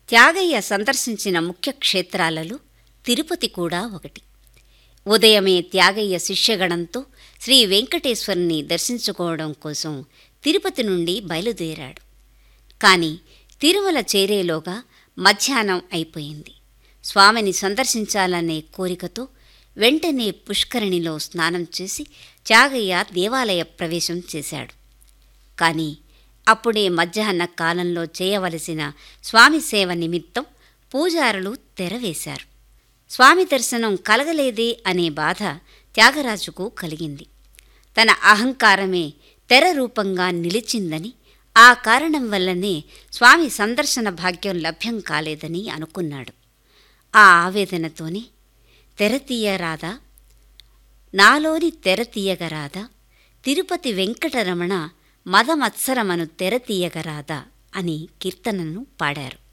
త్యాగయ్య సందర్శించిన ముఖ్య క్షేత్రాలలో తిరుపతి కూడా ఒకటి ఉదయమే త్యాగయ్య శిష్యగణంతో శ్రీ వెంకటేశ్వరుని దర్శించుకోవడం కోసం తిరుపతి నుండి బయలుదేరాడు కాని తిరుమల చేరేలోగా మధ్యాహ్నం అయిపోయింది స్వామిని సందర్శించాలనే కోరికతో వెంటనే పుష్కరిణిలో స్నానం చేసి త్యాగయ్య దేవాలయ ప్రవేశం చేశాడు కానీ అప్పుడే మధ్యాహ్న కాలంలో చేయవలసిన స్వామి సేవ నిమిత్తం పూజారులు తెరవేశారు స్వామి దర్శనం కలగలేదే అనే బాధ త్యాగరాజుకు కలిగింది తన అహంకారమే తెర రూపంగా నిలిచిందని ఆ కారణం వల్లనే స్వామి సందర్శన భాగ్యం లభ్యం కాలేదని అనుకున్నాడు ఆ ఆవేదనతోనే తెర తీయరాదా నాలోని తెర తీయగరాదా తిరుపతి వెంకటరమణ మదమత్సరమను తెర తీయగరాదా అని కీర్తనను పాడారు